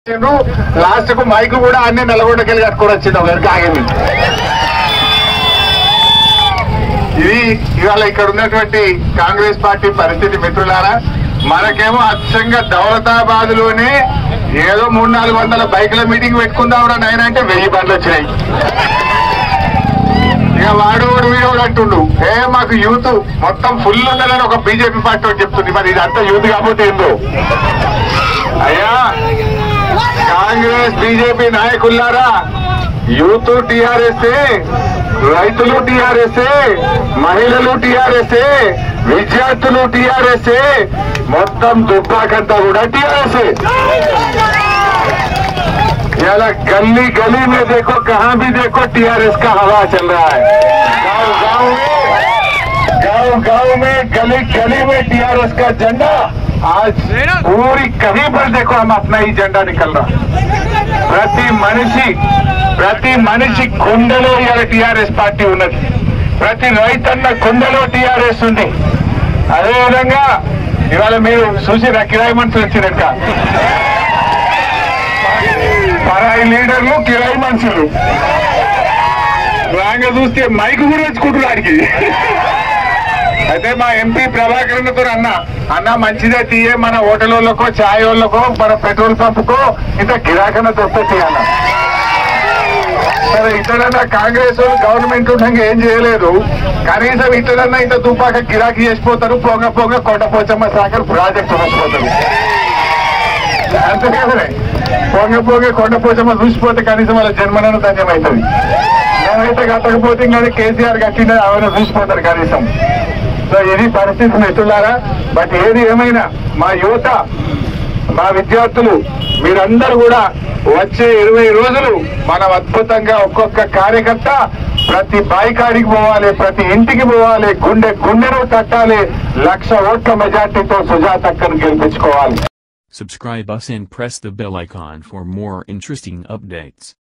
Last కు mic కూడా అన్ని నల్గొండకెళ్ళి కట్టుకొని వచ్చింది ఒకరికి ఆగింది ఇది ఇవాళ ఇక్కడ ఉన్నటువంటి కాంగ్రెస్ పార్టీ పరిస్థితి మిత్రులారా మనకేమో అచ్చంగా దౌలతాబాద్ లోనే ఏదో మూడు నాలుగు వందల బైకుల మీటింగ్ పెట్టుకుందాం నాయన అంటే వెయ్యి బండ్లు వచ్చినాయి ఇక వాడు వాడు వీడోడు అంటుండు ఏ మాకు యూత్ మొత్తం ఫుల్ ఉన్నదని ఒక బీజేపీ పార్టీ ఒకటి చెప్తుంది మరి ఇదంతా యూత్ కాకపోతే ఏందో అయ్యా కాంగ్రెస్ బీజేపీ నాయకులారా యూత్ టిఆర్ఎస్ రైతులు టిఆర్ఎస్ మహిళలు టిఆర్ఎస్ విద్యార్థులు టిఆర్ఎస్ మొత్తం దుబ్బాకంతా కూడా టిఆర్ఎస్ याला गली गली में देखो कहाँ भी देखो टीआरएस का हवा चल रहा है गांव गांव में गांव गांव में गली गली में टीआरएस का झंडा आज पूरी कहीं पर देखो हम अपना ही झंडा निकल रहा ప్రతి మనిషి ప్రతి మనిషి గుండెలో ఇవాళ టీఆర్ఎస్ పార్టీ ఉన్నది ప్రతి రైతన్న గుండెలో టీఆర్ఎస్ ఉంది అదేవిధంగా ఇవాళ మీరు చూసిన కిరాయి మనుషులు వచ్చినాక పరాయి లీడర్లు కిరాయి మనుషులు రాగా చూస్తే మైక్ కూడా వచ్చుకుంటున్నారు ఆడికి అయితే మా ఎంపీ ప్రభాకరన్తో అన్న అన్న మంచిదే తీయే మన హోటల్ వాళ్ళకో ఛాయ్ వాళ్ళకో మన పెట్రోల్ పంపుకో ఇంత గిరాకన దొరుకుతుంది అన్న సరే ఇతడన్నా కాంగ్రెస్ వాళ్ళు గవర్నమెంట్ ఉండగా ఏం చేయలేదు కనీసం ఇతడన్నా ఇంత తుపాక గిరాకీ చేసిపోతారు పొంగ పొంగ కొండపోచమ్మ సాగర్ ప్రాజెక్ట్ వచ్చిపోతారు అంతే కదనే పొంగ పొంగ కొండపోచమ్మ చూసిపోతే కనీసం వాళ్ళ జన్మనను ధన్యమవుతుంది మేమైతే కట్టకపోతే ఇంకా కేసీఆర్ కట్టిన ఆమెను చూసిపోతారు కనీసం సో ఇది పరిస్థితి మిత్రులారా బట్ ఏది ఏమైనా మా యువత మా విద్యార్థులు మీరందరూ కూడా వచ్చే ఇరవై రోజులు మనం అద్భుతంగా ఒక్కొక్క కార్యకర్త ప్రతి బాయికాడికి పోవాలి ప్రతి ఇంటికి పోవాలి గుండె గుండెను తట్టాలి లక్ష ఓట్ల మెజార్టీతో సుజాతక్కను గెలిపించుకోవాలి Subscribe us and press the bell icon for more interesting updates.